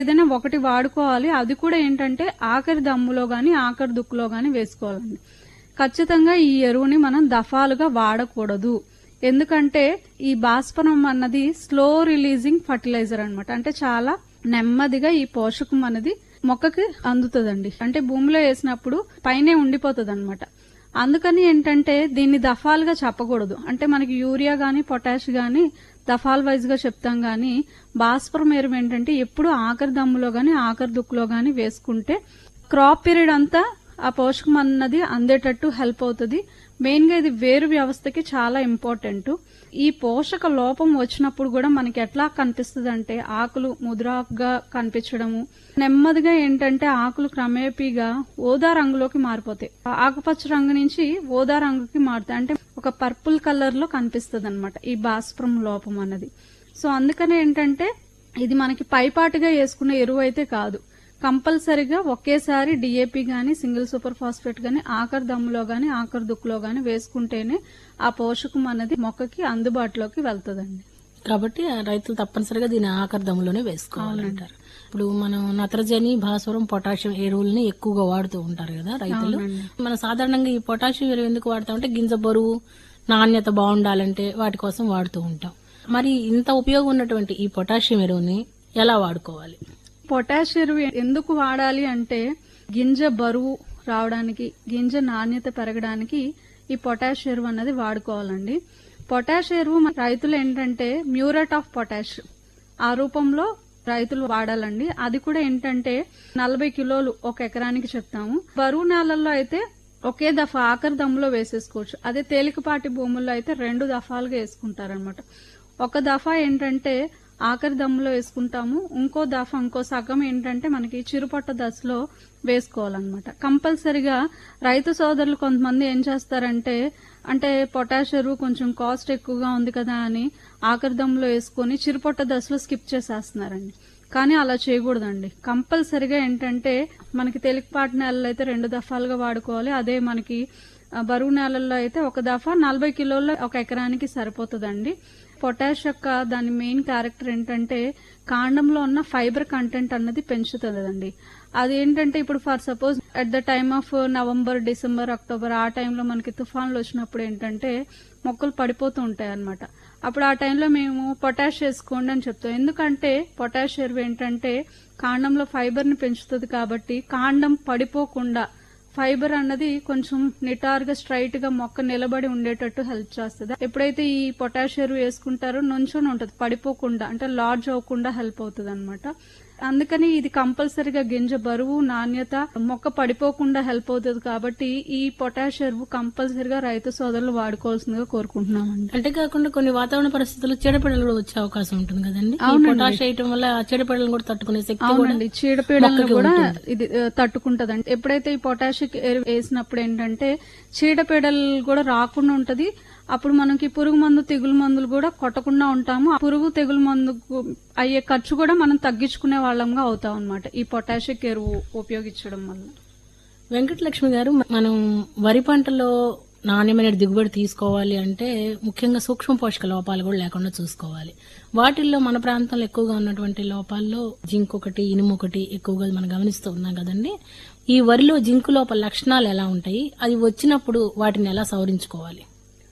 ఏదైనా ఒకటి వాడుకోవాలి అది కూడా ఏంటంటే ఆఖరి దమ్ములో గాని ఆఖరి దుక్కులో గాని వేసుకోవాలండి ఖచ్చితంగా ఈ ఎరువుని మనం దఫాలుగా వాడకూడదు ఎందుకంటే ఈ భాస్వరం అన్నది స్లో రిలీజింగ్ ఫర్టిలైజర్ అన్నమాట అంటే చాలా నెమ్మదిగా ఈ పోషకం అనేది మొక్కకి అందుతుందండి అంటే భూమిలో వేసినప్పుడు పైనే ఉండిపోతుంది అనమాట అందుకని ఏంటంటే దీన్ని దఫాలుగా చెప్పకూడదు అంటే మనకి యూరియా గాని పొటాష్ గాని దఫాల్ వైజ్ గా చెప్తాం గాని భాస్వరం ఎరువు ఏంటంటే ఎప్పుడు ఆఖరి దమ్ములో గాని ఆఖరి దుక్కులో గాని వేసుకుంటే క్రాప్ పీరియడ్ అంతా ఆ పోషకం అన్నది అందేటట్టు హెల్ప్ అవుతుంది మెయిన్ గా ఇది వేరు వ్యవస్థకి చాలా ఇంపార్టెంట్ ఈ పోషక లోపం వచ్చినప్పుడు కూడా మనకి ఎట్లా కనిపిస్తుంది అంటే ఆకులు ముదురాకుగా కనిపించడము నెమ్మదిగా ఏంటంటే ఆకులు క్రమేపీగా ఓదా రంగులోకి మారిపోతాయి ఆ ఆకుపచ్చ రంగు నుంచి ఓదా రంగుకి మారుతాయి అంటే ఒక పర్పుల్ కలర్ లో కనిపిస్తుంది అనమాట ఈ భాస్వరం లోపం అన్నది సో అందుకనే ఏంటంటే ఇది మనకి పైపాటుగా వేసుకునే ఎరువు అయితే కాదు కంపల్సరిగా ఒకేసారి డిఏపి గాని సింగిల్ సూపర్ ఫాస్ఫేట్ గాని ఆఖరి దమ్ములో గాని ఆఖరి దుక్కులో గాని వేసుకుంటేనే ఆ పోషకం అనేది మొక్కకి అందుబాటులోకి వెళ్తుందండి కాబట్టి ఆ రైతులు తప్పనిసరిగా దీని ఆఖరి దమ్ములోనే వేసుకోవాలంటారు ఇప్పుడు మనం నత్రజని భాస్వరం పొటాషియం ఎరువుల్ని ఎక్కువగా వాడుతూ ఉంటారు కదా రైతులు మనం సాధారణంగా ఈ పొటాషియం ఎరువు ఎందుకు వాడతామంటే గింజ బరువు నాణ్యత బాగుండాలంటే వాటి కోసం వాడుతూ ఉంటాం మరి ఇంత ఉపయోగం ఉన్నటువంటి ఈ పొటాషియం ఎరువుని ఎలా వాడుకోవాలి పొటాష్ ఎరువు ఎందుకు వాడాలి అంటే గింజ బరువు రావడానికి గింజ నాణ్యత పెరగడానికి ఈ పొటాష్ ఎరువు అన్నది వాడుకోవాలండి పొటాష్ ఎరువు మన రైతులు ఏంటంటే మ్యూరేట్ ఆఫ్ పొటాష్ ఆ రూపంలో రైతులు వాడాలండి అది కూడా ఏంటంటే నలభై కిలోలు ఒక ఎకరానికి చెప్తాము బరువు నేలల్లో అయితే ఒకే దఫా ఆఖరి దమ్ములో వేసేసుకోవచ్చు అదే తేలికపాటి భూముల్లో అయితే రెండు దఫాలుగా వేసుకుంటారనమాట ఒక దఫా ఏంటంటే ఆఖరి దమ్ములో వేసుకుంటాము ఇంకో దఫా ఇంకో సగం ఏంటంటే మనకి చిరుపట్ట దశలో వేసుకోవాలన్నమాట కంపల్సరిగా రైతు సోదరులు కొంతమంది ఏం చేస్తారంటే అంటే పొటాష్ ఎరువు కొంచెం కాస్ట్ ఎక్కువగా ఉంది కదా అని ఆఖరి దమ్ములో వేసుకొని చిరుపొట్ట దశలో స్కిప్ చేసేస్తున్నారండి కానీ అలా చేయకూడదండి కంపల్సరిగా ఏంటంటే మనకి తేలికపాటి నేలలు అయితే రెండు దఫాలుగా వాడుకోవాలి అదే మనకి ఆ, బరువు నేలల్లో అయితే ఒక దఫా నలభై కిలోల ఒక ఎకరానికి సరిపోతుందండి పొటాష్ యొక్క దాని మెయిన్ క్యారెక్టర్ ఏంటంటే కాండంలో ఉన్న ఫైబర్ కంటెంట్ అన్నది పెంచుతుందండి అది ఏంటంటే ఇప్పుడు for suppose at the time of November December October ఆ టైంలో మనకి తుఫాన్లు వచ్చినప్పుడు ఏంటంటే మొక్కలు పడిపోతూ ఉంటాయి అన్నమాట అప్పుడు ఆ టైంలో మేము పొటాష్ వేసుకోండి అని చెప్తాం ఎందుకంటే పొటాష్ ఎరువు ఏంటంటే కాండంలో ఫైబర్ ని పెంచుతుంది కాబట్టి కాండం పడిపోకుండా ఫైబర్ అన్నది కొంచెం నిటారుగా స్ట్రైట్ గా మొక్క నిలబడి ఉండేటట్టు హెల్ప్ చేస్తుంది ఎప్పుడైతే ఈ పొటాష్ ఎరువు వేసుకుంటారో నుంచొని ఉంటుంది పడిపోకుండా అంటే లార్జ్ అవ్వకుండా హెల్ప్ అవుతుంది అనమాట అందుకని ఇది కంపల్సరిగా గింజ బరువు నాణ్యత మొక్క పడిపోకుండా హెల్ప్ అవుతుంది కాబట్టి ఈ పొటాష్ ఎరువు కంపల్సరిగా రైతు సోదరులు వాడుకోవాల్సిందిగా కోరుకుంటున్నామండి అంటే కాకుండా కొన్ని వాతావరణ పరిస్థితుల్లో చీడపీడలు కూడా వచ్చే అవకాశం ఉంటుంది కదండి ఈ అవునండి. పొటాష్ వేయటం వల్ల ఆ చీడపీడలను కూడా తట్టుకునే శక్తి కూడా అవునండి చీడపీడలను మొక్కకి కూడా ఉంటుంది. ఇది తట్టుకుంటదండి ఎప్పుడైతే ఈ పొటాషిక్ ఎరువు వేసినప్పుడు ఏంటంటే చీడపీడలు కూడా రాకుండా ఉంటది అప్పుడు మనకి పురుగు మందు తెగులు మందులు కూడా కొట్టకుండా ఉంటాము ఆ పురుగు తెగులు మందుకు అయ్యే ఖర్చు కూడా మనం తగ్గించుకునే వాళ్ళంగా అవుతాం అనమాట ఈ పొటాషిక్ ఎరువు ఉపయోగించడం వల్ల వెంకటలక్ష్మి గారు మనం వరి పంటలో నాణ్యమైన దిగుబడి తీసుకోవాలి అంటే ముఖ్యంగా సూక్ష్మ పోషక లోపాలు కూడా లేకుండా చూసుకోవాలి వాటిల్లో మన ప్రాంతంలో ఎక్కువగా ఉన్నటువంటి లోపాల్లో జింక్ ఒకటి ఇనుము ఒకటి ఎక్కువగా మనం గమనిస్తూ ఉన్నాం కదండి ఈ వరిలో జింకు లోపల లక్షణాలు ఎలా ఉంటాయి అది వచ్చినప్పుడు వాటిని ఎలా సవరించుకోవాలి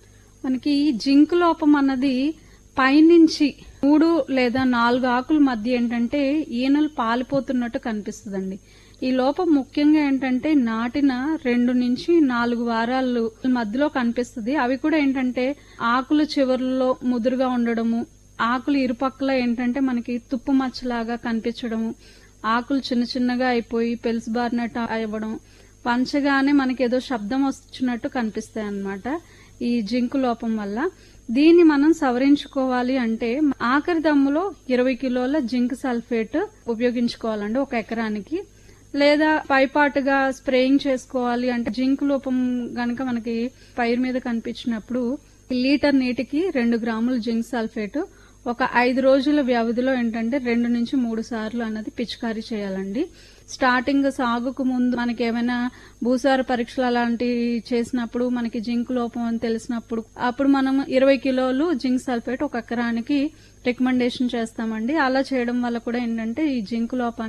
మనకి జింక్ లోపం అన్నది పైనుంచి మూడు లేదా నాలుగు ఆకుల మధ్య ఏంటంటే ఈనెలు పాలిపోతున్నట్టు కనిపిస్తుందండి ఈ లోపం ముఖ్యంగా ఏంటంటే నాటిన రెండు నుంచి నాలుగు వారాలు మధ్యలో కనిపిస్తుంది అవి కూడా ఏంటంటే ఆకుల చివర్లలో ముదురుగా ఉండడము ఆకులు ఇరుపక్కల ఏంటంటే మనకి తుప్పు మచ్చలాగా కనిపించడము ఆకులు చిన్న చిన్నగా అయిపోయి పెలుసు బారినట్టు అవ్వడం పంచగానే మనకి ఏదో శబ్దం వచ్చినట్టు కనిపిస్తాయి అన్నమాట ఈ జింకు లోపం వల్ల దీన్ని మనం సవరించుకోవాలి అంటే ఆఖరి దమ్ములో ఇరవై కిలోల జింక్ సల్ఫేట్ ఉపయోగించుకోవాలండి ఒక ఎకరానికి లేదా పైపాటుగా స్ప్రేయింగ్ చేసుకోవాలి అంటే జింక్ లోపం గనక మనకి పైరు మీద కనిపించినప్పుడు లీటర్ నీటికి రెండు గ్రాములు జింక్ సల్ఫేట్ ఒక ఐదు రోజుల వ్యవధిలో ఏంటంటే రెండు నుంచి మూడు సార్లు అన్నది పిచికారీ చేయాలండి స్టార్టింగ్ సాగుకు ముందు మనకి ఏమైనా భూసార పరీక్షలు అలాంటివి చేసినప్పుడు మనకి జింక్ లోపం అని తెలిసినప్పుడు అప్పుడు మనం ఇరవై కిలోలు జింక్ సల్ఫేట్ ఒక ఎకరానికి రికమెండేషన్ చేస్తామండి అలా చేయడం వల్ల కూడా ఏంటంటే ఈ జింక్ లోపాన్ని